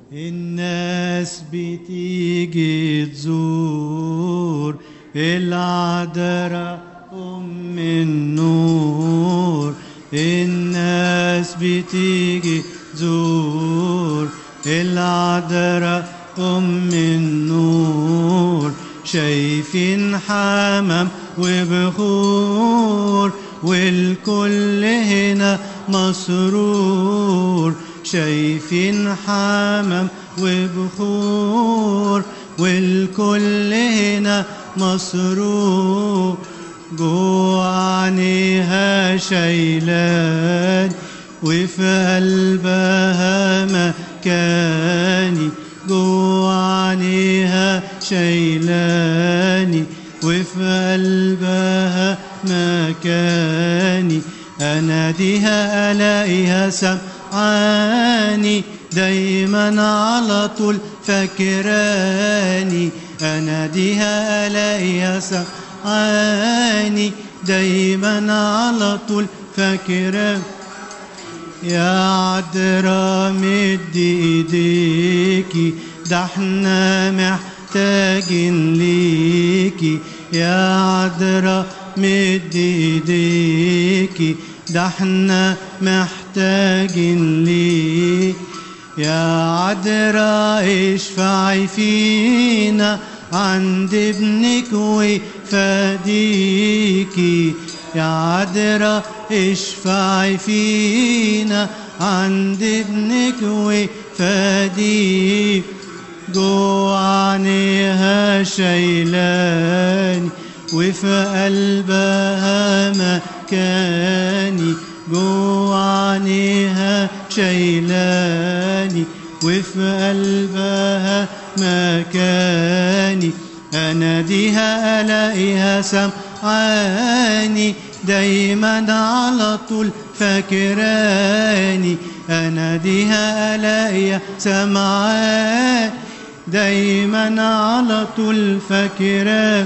الناس بتيجي تزور العذراء أم النور الناس بتيجي تزور العذراء أم النور شايفين حمام وبخور والكل هنا مسرور شايفين حمام وبخور والكل هنا مسرور جوه عينيها شايلان وفي قلبها مكاني جوه عينيها شايلاني وفي قلبها مكاني أناديها ألاقيها سمعاني دايما على طول فاكراني أناديها ألاقيها سمعاني دايما على طول فاكراني يا عذرا مد ايديكي ده احنا محتاجين ليكي يا عذرا مد ايديكي ده احنا محتاجين ليك يا عذرا اشفعي فينا عند ابنك وفديكي يا عذرا اشفعي فينا عند ابنك وفديك جوه عينيها شايلاني وفي قلبها مكاني جوه عينيها شايلاني وفي قلبها مكاني أناديها ألاقيها سمعاني دايما على طول فاكراني أناديها ألاقيها سمعاني دايما على طول فاكراني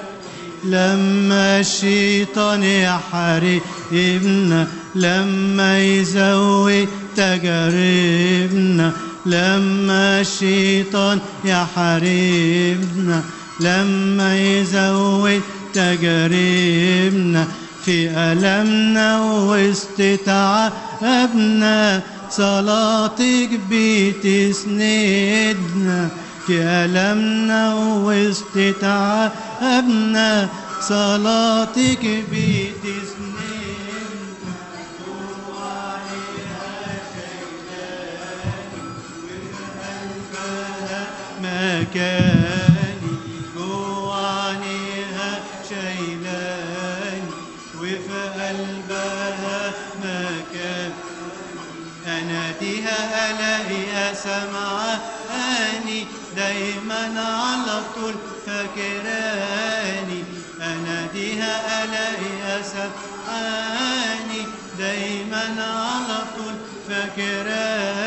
لما الشيطان يحاربنا لما يزود تجاربنا لما الشيطان يحاربنا لما يزود تجاربنا في ألمنا وسط تعبنا صلاتك بتسندنا في ألمنا وسط تعبنا صلاتك بتسندنا مكاني جوانيها شايلاني وفي قلبها مكان أناديها ألاقيها سمعاني دايما على طول فاكراني أناديها ألاقيها سمعاني دايما على طول فاكراني